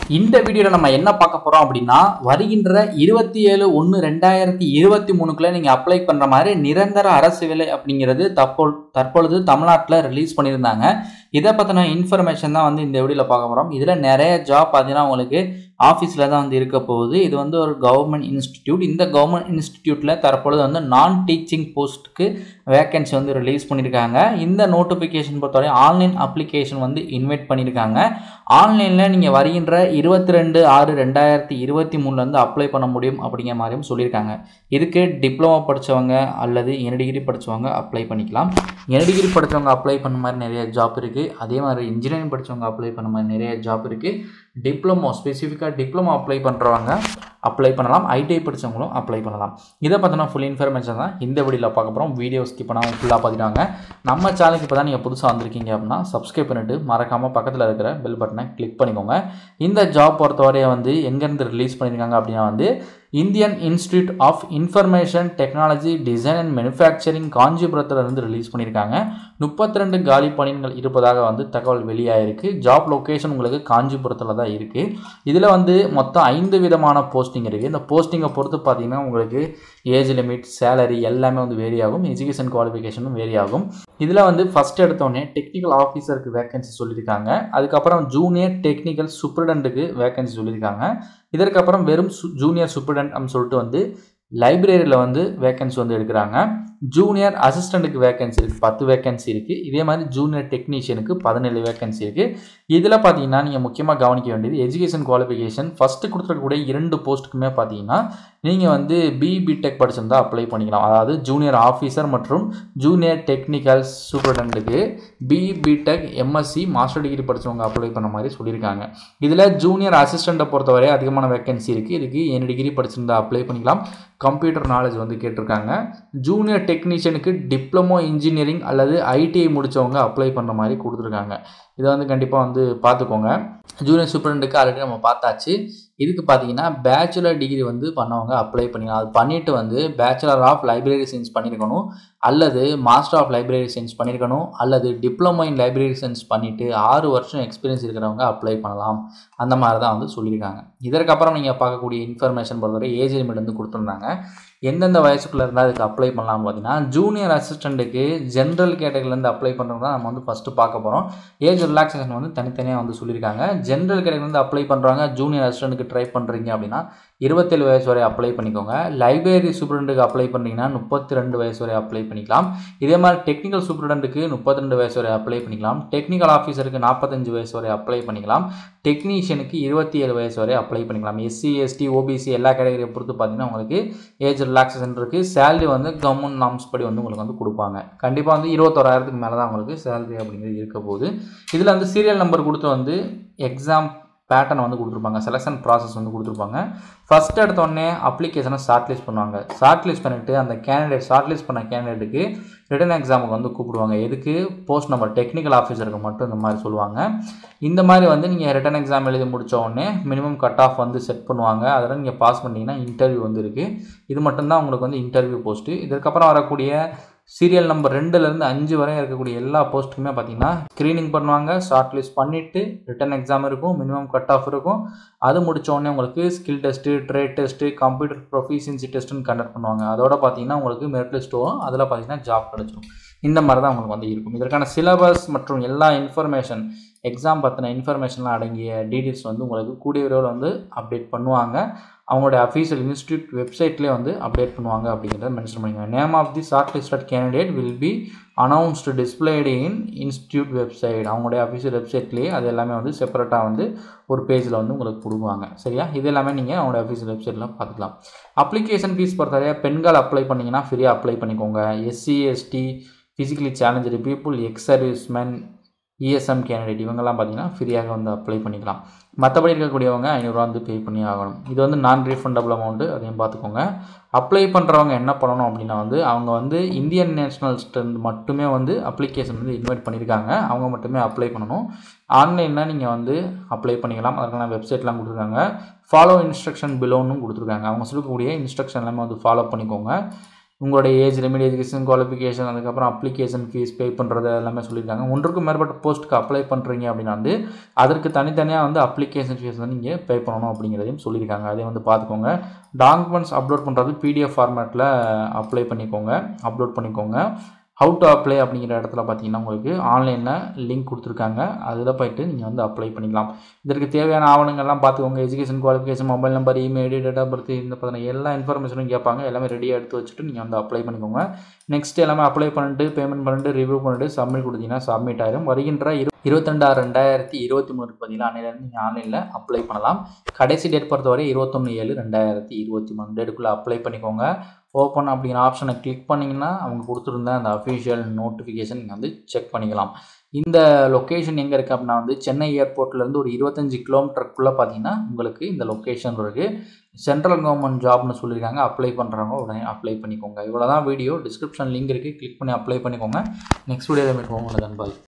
இந்த வீடியோவில் நம்ம என்ன பார்க்க போகிறோம் அப்படின்னா வருகின்ற இருபத்தி ஏழு ஒன்று ரெண்டாயிரத்தி இருபத்தி மூணுக்குள்ள நீங்கள் அப்ளை பண்ணுற மாதிரி நிரந்தர அரசு வேலை அப்படிங்கிறது தப்போ தற்பொழுது தமிழ்நாட்டில் ரிலீஸ் பண்ணியிருந்தாங்க இதை பற்றின இன்ஃபர்மேஷன் தான் வந்து இந்த வீடியோவில் பார்க்க போகிறோம் இதில் நிறைய ஜாப் பார்த்தீங்கன்னா உங்களுக்கு ஆஃபீஸில் தான் வந்து இருக்க போகுது இது வந்து ஒரு கவர்மெண்ட் இன்ஸ்டிடியூட் இந்த கவர்மெண்ட் இன்ஸ்டிடியூட்டில் தற்பொழுது வந்து நான் டீச்சிங் போஸ்ட்டுக்கு வேக்கன்சி வந்து ரிலீஸ் பண்ணியிருக்காங்க இந்த நோட்டிஃபிகேஷன் பொறுத்தவரை ஆன்லைன் அப்ளிகேஷன் வந்து இன்வைட் பண்ணியிருக்காங்க ஆன்லைனில் நீங்கள் வருகின்ற இருபத்தி ரெண்டு ஆறு ரெண்டாயிரத்தி இருபத்தி மூணுலேருந்து அப்ளை பண்ண முடியும் அப்படிங்கிற மாதிரியும் சொல்லியிருக்காங்க இதுக்கு டிப்ளமோ படித்தவங்க அல்லது என்ன டிகிரி படித்தவங்க அப்ளை பண்ணிக்கலாம் என்ன டிகிரி படித்தவங்க அப்ளை பண்ண மாதிரி நிறைய ஜாப் இருக்குது அதே மாதிரி இன்ஜினியரிங் படித்தவங்க அப்ளை பண்ண மாதிரி நிறைய ஜாப் இருக்குது டிப்ளமோ ஸ்பெசிஃபிக்காக டிப்ளமோ அப்ளை பண்ணுறவங்க அப்ளை பண்ணலாம் ஐடிஐ படித்தவங்களும் அப்ளை பண்ணலாம் இதை பற்றின ஃபுல் இன்ஃபர்மேஷன் தான் இந்த வீடியோவில் பார்க்க போகிறோம் வீடியோ ஸ்கிப் பண்ணாமல் ஃபுல்லாக பார்த்துட்டாங்க நம்ம சேனலுக்கு இப்போ தான் நீங்கள் புதுசாக வந்திருக்கீங்க அப்படின்னா சப்ஸ்கிரைப் பண்ணிவிட்டு மறக்காமல் பக்கத்தில் இருக்கிற பெல் பட்டனை கிளிக் பண்ணிக்கோங்க இந்த ஜாப் பொறுத்தவரையை வந்து எங்கேருந்து ரிலீஸ் பண்ணியிருக்காங்க அப்படின்னா வந்து Indian institute of information technology design and manufacturing காஞ்சிபுரத்தில் இருந்து ரிலீஸ் பண்ணியிருக்காங்க முப்பத்தி ரெண்டு காலி பணிகள் இருப்பதாக வந்து தகவல் வெளியாயிருக்கு ஜாப் லொக்கேஷன் உங்களுக்கு காஞ்சிபுரத்தில் தான் இருக்குது இதில் வந்து மொத்தம் ஐந்து விதமான போஸ்டிங் இருக்குது இந்த போஸ்டிங்கை பொறுத்து பார்த்தீங்கன்னா உங்களுக்கு ஏஜ் லிமிட் சேலரி எல்லாமே வந்து வேரி ஆகும் எஜுகேஷன் குவாலிஃபிகேஷனும் வேரி ஆகும் இதில் வந்து ஃபஸ்ட் எடுத்தோடனே டெக்னிக்கல் ஆஃபீஸருக்கு வேகன்சி சொல்லியிருக்காங்க அதுக்கப்புறம் ஜூனியர் டெக்னிக்கல் சூப்பரண்டன்ட்டுக்கு வேகன்சி சொல்லியிருக்காங்க இதற்கப்புறம் வெறும் சு ஜூனியர் சூப்பரண்ட் அப்படின்னு சொல்லிட்டு வந்து லைப்ரரியில் வந்து வேக்கன்சி வந்து எடுக்கிறாங்க ஜூனியர் அசிஸ்டண்ட்டுக்கு வேக்கன்சி இருக்குது பத்து வேக்கன்சி இருக்குது இதே மாதிரி ஜூனியர் டெக்னீஷியனுக்கு பதினேழு வேக்கன்சி இருக்குது இதில் பார்த்தீங்கன்னா நீங்கள் முக்கியமாக கவனிக்க வேண்டியது எஜுகேஷன் குவாலிஃபிகேஷன் ஃபஸ்ட்டு கொடுத்துருக்கக்கூடிய இரண்டு போஸ்ட்டுக்குமே பார்த்தீங்கன்னா நீங்கள் வந்து பி பிடெக் படிச்சிருந்தா அப்ளை பண்ணிக்கலாம் அதாவது ஜூனியர் ஆஃபீஸர் மற்றும் ஜூனியர் டெக்னிக்கல் சூப்பரண்டன்ட்டுக்கு B BTech MSc master degree படித்தவங்க அப்ளை பண்ண மாதிரி சொல்லியிருக்காங்க இதில் ஜூனியர் அசிஸ்டண்ட்டை பொறுத்தவரை அதிகமான வேக்கன்சி இருக்குது இதுக்கு என்ன டிகிரி படிச்சிருந்தா அப்ளை பண்ணிக்கலாம் கம்ப்யூட்டர் நாலேஜ் வந்து கேட்டிருக்காங்க ஜூனியர் டெக்னீஷியனுக்கு டிப்ளமோ இன்ஜினியரிங் அல்லது ஐடிஐ முடித்தவங்க அப்ளை பண்ணுற மாதிரி கொடுத்துருக்காங்க இதை வந்து கண்டிப்பாக வந்து பார்த்துக்கோங்க ஜூனியர் சூப்பரண்ட்டுக்கு ஆல்ரெடி நம்ம பார்த்தாச்சு இதுக்கு பார்த்தீங்கன்னா பேச்சுலர் டிகிரி வந்து பண்ணவங்க அப்ளை பண்ணிக்கலாம் அது பண்ணிவிட்டு வந்து பேச்சுலர் ஆஃப் லைப்ரரி சயின்ஸ் பண்ணியிருக்கணும் அல்லது மாஸ்டர் ஆஃப் லைப்ரரி சயின்ஸ் பண்ணியிருக்கணும் அல்லது டிப்ளமோ இன் லைப்ரரி சயின்ஸ் பண்ணிவிட்டு ஆறு வருஷம் எக்ஸ்பீரியன்ஸ் இருக்கிறவங்க அப்ளை பண்ணலாம் அந்த மாதிரி தான் வந்து சொல்லியிருக்காங்க இதற்கப்புறம் நீங்கள் பார்க்கக்கூடிய இன்ஃபர்மேஷன் பொறுத்தவரை ஏஜ் லிமிட் வந்து கொடுத்துருந்தாங்க எந்தெந்த வயசுக்குள்ளே இருந்தால் அதுக்கு அப்ளை பண்ணலாம் பார்த்தீங்கன்னா ஜூனியர் அசிஸ்டண்ட்டுக்கு ஜென்ரல் கேட்டகரியிலேருந்து அப்ளை பண்ணுறது தான் நம்ம வந்து ஃபஸ்ட்டு பார்க்க போகிறோம் ஏஜ் ரிலாக்ஸேஷன் வந்து தனித்தனியாக வந்து சொல்லியிருக்காங்க ஜென்ரல் கேட்டகரிலேருந்து அப்ளை பண்ணுறாங்க ஜூனியர் அசிஸ்டண்ட்டுக்கு ட்ரை பண்ணுறீங்க அப்படின்னா இருபத்தேழு வயசு வரை அப்ளை பண்ணிக்கோங்க லைப்ரரி சூப்பரண்ட்டுக்கு அப்ளை பண்ணிங்கன்னா முப்பத்தி ரெண்டு வயசு வரை அப்ளை பண்ணிக்கலாம் இதே மாதிரி டெக்னிக்கல் சூப்பரண்ட்டுக்கு முப்பத்தி ரெண்டு வயசு வரை அப்ளை பண்ணிக்கலாம் டெக்னிக்கல் ஆஃபீஸருக்கு நாற்பத்தஞ்சு வயசு வரை அப்ளை பண்ணிக்கலாம் டெக்னீஷியனுக்கு இருபத்தி ஏழு வயசு வரை அப்ளை பண்ணிக்கலாம் எஸ்சி எஸ்டி ஓபிசி எல்லா கேட்டகரியை பொறுத்து பார்த்தீங்கன்னா உங்களுக்கு ஏஜ் ரிலாக்ஸேஷன் இருக்குது சேலரி வந்து கவர்மெண்ட் நாம்ஸ் படி வந்து உங்களுக்கு வந்து கொடுப்பாங்க கண்டிப்பாக வந்து இருபத்தோராயிரத்துக்கு மேலே தான் உங்களுக்கு சேலரி அப்படிங்கிறது இருக்க போகுது இதில் வந்து சீரியல் நம்பர் கொடுத்து வந்து எக்ஸாம் பேட்டர்ன் வந்து கொடுத்துருப்பாங்க செலெக்ஷன் ப்ராசஸ் வந்து கொடுத்துருப்பாங்க ஃபஸ்ட் எடுத்தோடனே அப்ளிகேஷனை ஷார்ட் லிஸ்ட் பண்ணுவாங்க ஷார்ட் லிஸ்ட் பண்ணிவிட்டு அந்த கேண்டிடேட் ஷார்ட் லிஸ்ட் பண்ண கேண்டிடேட்டுக்கு ரிட்டன் எக்ஸாமுக்கு வந்து கூப்பிடுவாங்க எதுக்கு போஸ்ட் நம்பர் டெக்னிக்கல் ஆஃபீஸருக்கு மட்டும் இந்த மாதிரி சொல்லுவாங்க இந்த மாதிரி வந்து நீங்கள் ரிட்டன் எக்ஸாம் எழுதி முடித்த உடனே மினிமம் கட் ஆஃப் வந்து செட் பண்ணுவாங்க அதெல்லாம் நீங்கள் பாஸ் பண்ணிங்கன்னா இன்டர்வியூ வந்து இருக்குது இது மட்டும்தான் உங்களுக்கு வந்து இன்டர்வியூ போஸ்ட்டு இதற்கப்புறம் வரக்கூடிய சீரியல் நம்பர் ரெண்டுலேருந்து அஞ்சு வரை இருக்கக்கூடிய எல்லா போஸ்ட்டுக்குமே பார்த்தீங்கன்னா ஸ்க்ரீனிங் பண்ணுவாங்க ஷார்ட் லிஸ்ட் பண்ணிவிட்டு ரிட்டன் எக்ஸாம் இருக்கும் மினிமம் கட் ஆஃப் இருக்கும் அது முடித்த உடனே உங்களுக்கு skill test trade test computer proficiency டெஸ்ட்டுன்னு கண்டக்ட் பண்ணுவாங்க அதோட பார்த்தீங்கன்னா உங்களுக்கு மெரிட் லிஸ்ட் வரும் அதில் பார்த்தீங்கன்னா ஜாப் கிடச்சிரும் இந்த மாதிரி தான் உங்களுக்கு வந்து இருக்கும் இதற்கான சிலபஸ் மற்றும் எல்லா இன்ஃபர்மேஷன் எக்ஸாம் பற்றின இன்ஃபர்மேஷன்லாம் அடங்கிய டீட்டெயில்ஸ் வந்து உங்களுக்கு கூடிய விரைவில் வந்து அப்டேட் பண்ணுவாங்க அவங்களுடைய அஃபீஷியல் இன்ஸ்டியூட் வெப்சைட்லேயே வந்து அப்டேட் பண்ணுவாங்க அப்படிங்கிறத மென்ஷன் பண்ணிக்கோங்க name of the shortlisted candidate will be announced displayed in institute website அவங்களுடைய அஃபீஷியல் வெப்சைட்லேயே அது எல்லாமே வந்து செப்பரேட்டாக வந்து ஒரு பேஜில் வந்து உங்களுக்கு கொடுக்குவாங்க சரியா இது எல்லாமே நீங்கள் அவங்களோட அஃபீஷியல் வெப்சைட்டில் பார்த்துக்கலாம் அப்ளிகேஷன் ஃபீஸ் பொறுத்தவரை பெண்கள் அப்ளை பண்ணிங்கன்னா ஃப்ரீயாக அப்ளை பண்ணிக்கோங்க SC ST physically challenge people ex serviceman ESM candidate இவங்கெல்லாம் பார்த்தீங்கன்னா ஃப்ரீயாக வந்து அப்ளை பண்ணிக்கலாம் மற்றபடி இருக்கக்கூடியவங்க ஐநூறுரூவா வந்து பே பண்ணி ஆகணும் இது வந்து நான் ரீஃபண்டபிள் அமௌண்ட்டு அதையும் பார்த்துக்கோங்க அப்ளை பண்ணுறவங்க என்ன பண்ணணும் அப்படின்னா வந்து அவங்க வந்து இந்தியன் நேஷனல்ஸ்ட்டு மட்டுமே வந்து அப்ளிகேஷன் வந்து இன்வைட் பண்ணியிருக்காங்க அவங்க மட்டுமே அப்ளை பண்ணணும் ஆன்லைனில் நீங்கள் வந்து அப்ளை பண்ணிக்கலாம் அதற்கான வெப்சைட்லாம் கொடுத்துருக்காங்க ஃபாலோ இன்ஸ்ட்ரக்ஷன் பிலோன்னு கொடுத்துருக்காங்க அவங்க சொல்லக்கூடிய இன்ஸ்ட்ரக்ஷன் எல்லாமே வந்து ஃபாலோ பண்ணிக்கோங்க உங்களுடைய ஏஜ் லிமிட் எஜுகேஷன் குவாலிஃபிகேஷன் அதுக்கப்புறம் அப்ளிகேஷன் ஃபீஸ் பே பண்ணுறது எல்லாமே சொல்லியிருக்காங்க ஒன்றுக்கும் மேற்பட்ட போஸ்ட்டுக்கு அப்ளை பண்ணுறீங்க அப்படின்னா வந்து அதற்கு தனித்தனியாக வந்து அப்ளிகேஷன் ஃபீஸ் வந்து நீங்கள் பே பண்ணணும் அப்படிங்கிறதையும் சொல்லியிருக்காங்க அதையும் வந்து பார்த்துக்கோங்க டாக்குமெண்ட்ஸ் அப்லோட் பண்ணுறது பிடிஎஃப் ஃபார்மேட்டில் அப்ளை பண்ணிக்கோங்க அப்லோட் பண்ணிக்கோங்க ஹவு டு அப்ளை அப்படிங்கிற இடத்துல பார்த்தீங்கன்னா உங்களுக்கு ஆன்லைனில் லிங்க் கொடுத்துருக்காங்க அதில் போயிட்டு நீங்கள் வந்து அப்ளை பண்ணிக்கலாம் இதற்கு தேவையான ஆவணங்கள்லாம் பார்த்துக்கோங்க education qualification mobile number email date of birth இந்த பார்த்தீங்கன்னா எல்லா இன்ஃபர்மேஷனும் கேட்பாங்க எல்லாமே ரெடியாக எடுத்து வச்சுட்டு நீங்கள் வந்து அப்ளை பண்ணிக்கோங்க நெக்ஸ்ட் எல்லாமே அப்ளை பண்ணிட்டு பேமெண்ட் பண்ணிட்டு ரிவ்யூ பண்ணிட்டு சப்மிட் கொடுத்தீங்கன்னா சப்மிட் ஆயிரும் வருகின்ற இரு இருபத்தெண்டு ஆறு ரெண்டாயிரத்தி இருபத்தி மூணு பார்த்தீங்கன்னா அன்னையிலேருந்து நீங்கள் ஆன்லைனில் அப்ளை பண்ணலாம் கடைசி டேட் பொறுத்தவரை இருபத்தொன்று ஏழு ரெண்டாயிரத்தி இருபத்தி மூணு டேட்டுக்குள்ளே அப்ளை பண்ணிக்கோங்க ஓப்பன் அப்படிங்கிற ஆப்ஷனை கிளிக் பண்ணிங்கன்னா அவங்க கொடுத்துருந்த அந்த அஃபிஷியல் நோட்டிஃபிகேஷன் நீங்கள் வந்து செக் பண்ணிக்கலாம் இந்த லொக்கேஷன் எங்கே இருக்குது அப்படின்னா வந்து சென்னை ஏர்போர்ட்லேருந்து ஒரு இருபத்தஞ்சி கிலோமீட்டருக்குள்ளே பார்த்தீங்கன்னா உங்களுக்கு இந்த லொக்கேஷன் இருக்குது சென்ட்ரல் கவர்மெண்ட் ஜாப்னு சொல்லியிருக்காங்க அப்ளை பண்ணுறவங்க உடனே அப்ளை பண்ணிக்கோங்க இவ்வளோ தான் வீடியோ டிஸ்கிரிப்ஷன் லிங்க் இருக்குது கிளிக் பண்ணி அப்ளை பண்ணிக்கோங்க நெக்ஸ்ட் வீடியோவில் மீட் போவோம் பாய்